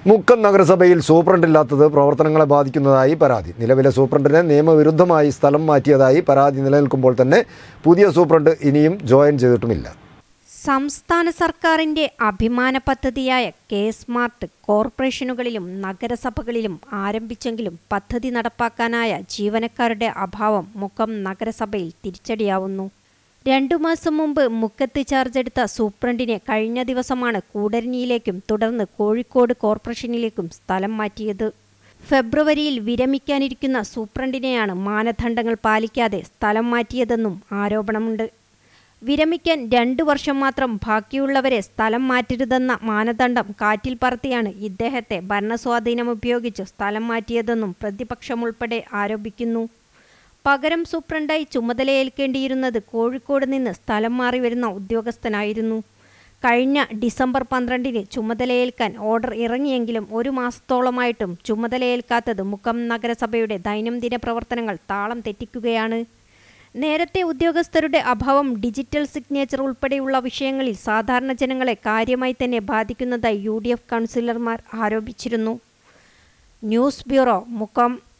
മുക്കം നഗരസഭയിൽ സൂപ്രണ്ടില്ലാത്തത് പ്രവർത്തനങ്ങളെ ബാധിക്കുന്നതായി പരാതി നിലവിലെ സൂപ്രണ്ടിനെ നിയമവിരുദ്ധമായി സ്ഥലം മാറ്റിയതായി പരാതി നിലനിൽക്കുമ്പോൾ തന്നെ പുതിയ സൂപ്രണ്ട് ഇനിയും ജോയിൻ ചെയ്തിട്ടുമില്ല സംസ്ഥാന സർക്കാരിന്റെ അഭിമാന പദ്ധതിയായ കെ സ്മാർട്ട് കോർപ്പറേഷനുകളിലും നഗരസഭകളിലും ആരംഭിച്ചെങ്കിലും പദ്ധതി നടപ്പാക്കാനായ ജീവനക്കാരുടെ അഭാവം മുക്കം നഗരസഭയിൽ തിരിച്ചടിയാവുന്നു രണ്ടു മാസം മുമ്പ് മുക്കത്ത് ചാർജ് എടുത്ത സൂപ്രണ്ടിനെ കഴിഞ്ഞ ദിവസമാണ് കൂടരഞ്ഞിയിലേക്കും തുടർന്ന് കോഴിക്കോട് കോർപ്പറേഷനിലേക്കും സ്ഥലം മാറ്റിയത് ഫെബ്രുവരിയിൽ വിരമിക്കാനിരിക്കുന്ന സൂപ്രണ്ടിനെയാണ് മാനദണ്ഡങ്ങൾ പാലിക്കാതെ സ്ഥലം മാറ്റിയതെന്നും ആരോപണമുണ്ട് വിരമിക്കാൻ രണ്ടു വർഷം മാത്രം ബാക്കിയുള്ളവരെ സ്ഥലം മാറ്റരുതെന്ന മാനദണ്ഡം കാറ്റിൽ പറത്തിയാണ് ഇദ്ദേഹത്തെ ഭരണസ്വാധീനം ഉപയോഗിച്ച് സ്ഥലം മാറ്റിയതെന്നും പ്രതിപക്ഷമുൾപ്പെടെ ആരോപിക്കുന്നു പകരം സൂപ്രണ്ടായി ചുമതലയേൽക്കേണ്ടിയിരുന്നത് കോഴിക്കോട് നിന്ന് സ്ഥലം മാറി വരുന്ന ഉദ്യോഗസ്ഥനായിരുന്നു കഴിഞ്ഞ ഡിസംബർ പന്ത്രണ്ടിന് ചുമതലയേൽക്കാൻ ഓർഡർ ഇറങ്ങിയെങ്കിലും ഒരു മാസത്തോളമായിട്ടും ചുമതലയേൽക്കാത്തത് മുക്കം നഗരസഭയുടെ ദൈനംദിന പ്രവർത്തനങ്ങൾ താളം തെറ്റിക്കുകയാണ് നേരത്തെ ഉദ്യോഗസ്ഥരുടെ അഭാവം ഡിജിറ്റൽ സിഗ്നേച്ചർ ഉൾപ്പെടെയുള്ള വിഷയങ്ങളിൽ സാധാരണ ജനങ്ങളെ കാര്യമായി തന്നെ ബാധിക്കുന്നതായി യു ഡി എഫ് കൗൺസിലർമാർ ആരോപിച്ചിരുന്നു ന്യൂസ് ബ്യൂറോ മുക്കം